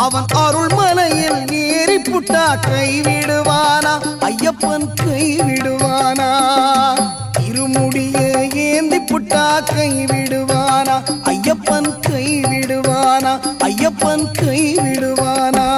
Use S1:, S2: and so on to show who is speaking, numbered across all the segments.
S1: அவன் அருள்மலையில் ஏறி புட்டா கைவிடுவானா ஐயப்பன் கைவிடுவானா இருமுடிய ஏந்தி புட்டா கைவிடுவானா ஐயப்பன் கைவிடுவானா ஐயப்பன் கைவிடுவானா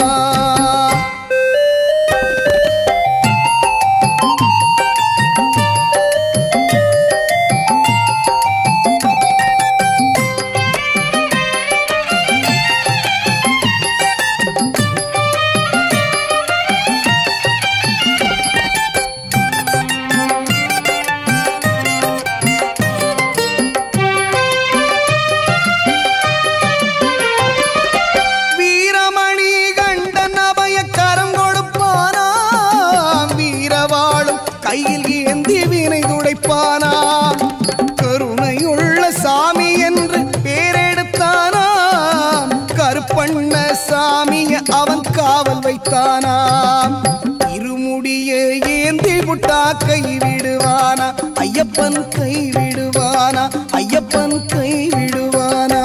S1: வீரமணி கண்டன் அபய கரம் கொடுப்பானாம் வீரவாளும் கையில் ஏந்தி வினை துடைப்பானாம் கருணையுள்ள சாமி என்று பேரெடுத்தானாம் கருப்பண்ண சாமிய அவன் காவல் வைத்தானாம் இருமுடிய ஏந்தி விட்டா கைவிடுவானா ஐயப்பன் கைவிடுவானா ஐயப்பன் கைவிடுவானா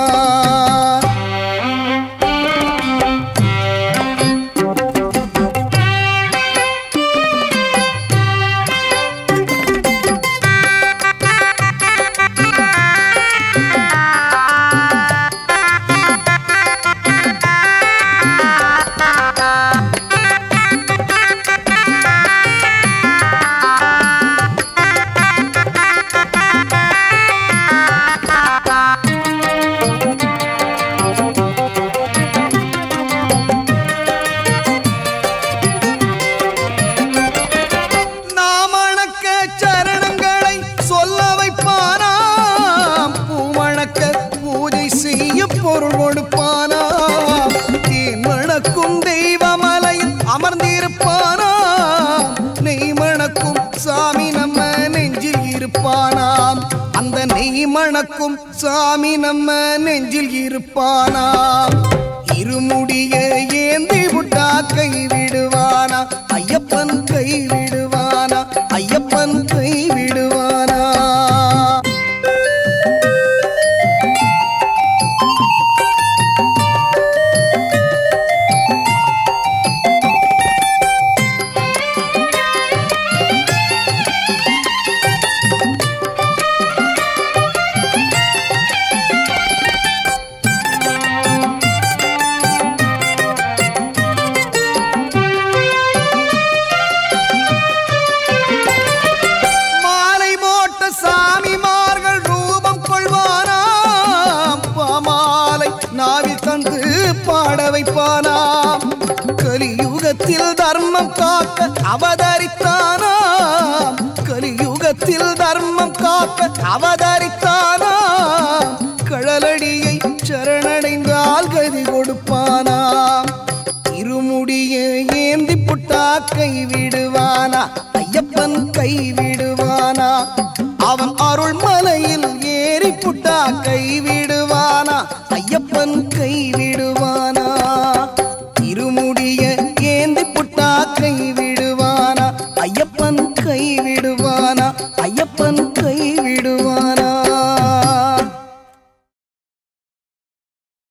S1: நாமணக்க சரணங்களை சொல்ல வைப்பானாம் பூமணக்க பூஜை செய்ய பொருள் கொடுப்பானாம் தேன் மணக்கும் தெய்வமலையில் அமர்ந்திருப்பானாம் நெய் மணக்கும் சாமி நம்ம நெஞ்சில் இருப்பானாம் அந்த நெய் மணக்கும் சாமி நம்ம நெஞ்சில் இருப்பானாம் இருமுடிய ஏந்தி விட்டா கைவிடுவானா ஐயப்பன் கைவிடுவானா ஐயப்பன் கைவிடுவானா மாலை போட்ட சாமிமார்கள் ரூபம் கொள்வானாம் பாமாலை நாவில் தந்து பாட வைப்பானாம் கலியுகத்தில் தர்மம் காக்க அவதரித்தானாம் கலியுகத்தில் தர்மம் காக்க அவதரித்தானாம் கழலடியை சரணடைந்தால் கதி கொடுப்பானாம் இருமுடிய ஏந்தி புட்டா கைவிடுவானா ஐயப்பன் கைவிடுவானா அவன் அருள் மலையில் ஏறி புட்டா கைவிடுவானா ஐயப்பன் கைவிடுவானா இருமுடிய ஏந்தி புட்டா கைவிடுவானா ஐயப்பன் கைவிடுவானா ஐயப்பன்